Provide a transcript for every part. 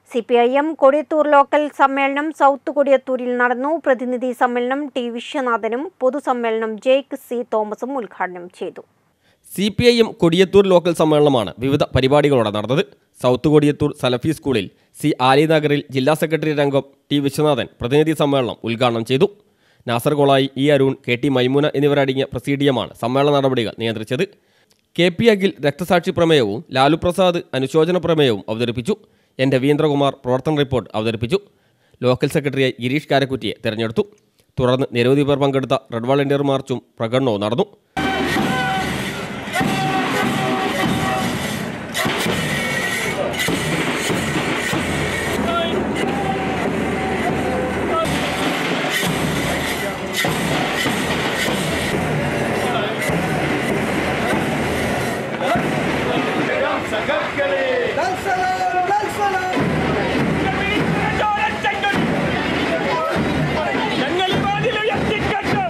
C P I M Kodiyathur local സമ്മേളനം south കൊടിയത്തൂരിൽ നടന്നു പ്രതിനിധി സമ്മേളനം ടി വിശ്വനാഥനും പൊതുസമ്മേളനം ജേക്ക് സി തോമസും ഉദ്ഘാടനം ചെയ്തു C P I M Kodiyathur local സമ്മേളനമാണ് വിവിധ പരിപാടികളോടെ നടന്നത് സൗത്ത് കൊടിയത്തൂർ സലഫി സ്കൂളിൽ സി ആലിനഗറിൽ ജില്ലാ സെക്രട്ടറി അംഗം ടി വിശ്വനാഥൻ പ്രതിനിധി സമ്മേളനം ഉദ്ഘാടനം ചെയ്തു Nasar Kolayi E Arun K T Maimuna എന്നിവരടങ്ങിയ പ്രസീഡിയമാണ് സമ്മേളന നടപടികൾ നിയന്ത്രിച്ചത് കെ പി അഖിൽ രക്തസാക്ഷി പ്രമേയവും ലാലു പ്രസാദ് അനുശോചന പ്രമേയവും അവതരിപ്പിച്ചു എൻ രവീന്ദ്രകുമാർ പ്രവർത്തന റിപ്പോർട്ട് അവതരിപ്പിച്ചു ലോക്കൽ സെക്രട്ടറിയായി ഗിരീഷ് കാരക്കുറ്റിയെ തെരഞ്ഞെടുത്തു തുടർന്ന് നിരവധി പേർ പങ്കെടുത്ത റെഡ് വളണ്ടിയർ മാർച്ചും പ്രകടനവും നടന്നു ഞങ്ങൾ വാതിലുയർത്തിക്കട്ടും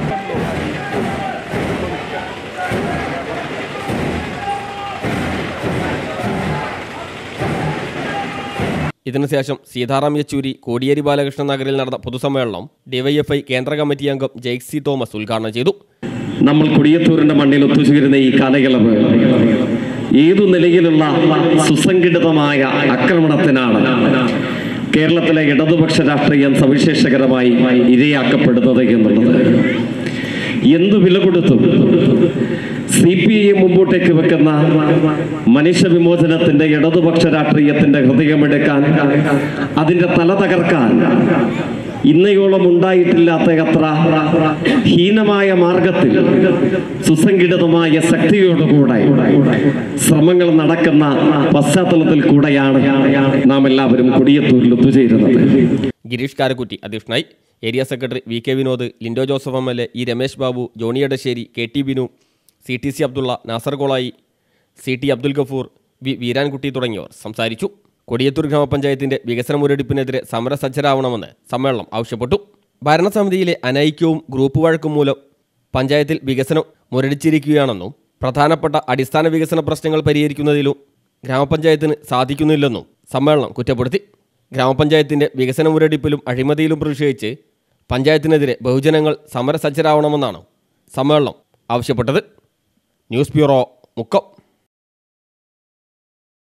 ഇതിനുശേഷം സീതാറാം യെച്ചൂരി കോടിയേരി ബാലകൃഷ്ണൻ നഗറിൽ നടന്ന പൊതുസമ്മേളനം ഡിവൈഎഫ്ഐ കേന്ദ്ര കമ്മിറ്റി അംഗം ജെയ്ക് സി തോമസ് ഉദ്ഘാടനം ചെയ്തു നമ്മൾ കൊടിയത്തൂരിന്റെ മണ്ണിൽ ഒത്തുചേരുന്ന ഈ കാലയളവ് ഏതു നിലയിലുള്ള സുസംഘടിതമായ ആക്രമണത്തിനാണ് കേരളത്തിലെ ഇടതുപക്ഷ രാഷ്ട്രീയം സവിശേഷകരമായി ഇരയാക്കപ്പെടുന്നത് എന്നുള്ളത് എന്തു വില കൊടുത്തും സി പി ഐ മുമ്പോട്ടേക്ക് വെക്കുന്ന മനുഷ്യ വിമോചനത്തിന്റെ ഇടതുപക്ഷ രാഷ്ട്രീയത്തിന്റെ ഹൃദയമെടുക്കാൻ അതിന്റെ തല തകർക്കാൻ ഇന്നയോളം ഉണ്ടായിട്ടില്ലാത്ത അത്ര ഹീനമായ മാർഗത്തിൽ സുസംഘടിതമായ ശക്തിയോടുകൂടെ ശ്രമങ്ങൾ നടക്കുന്ന പശ്ചാത്തലത്തിൽ കൂടെയാണ് നാം എല്ലാവരും കൊടിയത്തൂരിൽ ഒത്തുചേരുന്നത് ഗിരീഷ് കാരക്കുറ്റി അധ്യക്ഷനായി area secretary V K Vinod Lindo Joseph M L A E Ramesh Babu Johny Edassery K T Binu C T C Abdulla Nasar Kolayi C T Abdul Gafoor V Veerankutty തുടങ്ങിയവർ സംസാരിച്ചു കൊടിയത്തൂർ ഗ്രാമപഞ്ചായത്തിന്റെ വികസന മുരടിപ്പിനെതിരെ സമരസജ്ജരാവണമെന്ന് സമ്മേളനം ആവശ്യപ്പെട്ടു ഭരണസമിതിയിലെ അനൈക്യവും ഗ്രൂപ്പ് വഴക്കും മൂലം പഞ്ചായത്തിൽ വികസനം മുരടിച്ചിരിക്കുകയാണെന്നും പ്രധാനപ്പെട്ട അടിസ്ഥാന വികസന പ്രശ്നങ്ങൾ പരിഹരിക്കുന്നതിലും ഗ്രാമപഞ്ചായത്തിന് സാധിക്കുന്നില്ലെന്നും സമ്മേളനം കുറ്റപ്പെടുത്തി ഗ്രാമപഞ്ചായത്തിന്റെ വികസന മുരടിപ്പിലും അഴിമതിയിലും പ്രതിഷേധിച്ച് പഞ്ചായത്തിനെതിരെ ബഹുജനങ്ങൾ സമരസജ്ജരാവണമെന്നാണ് സമ്മേളനം ആവശ്യപ്പെട്ടത് ന്യൂസ് ബ്യൂറോ മുക്കം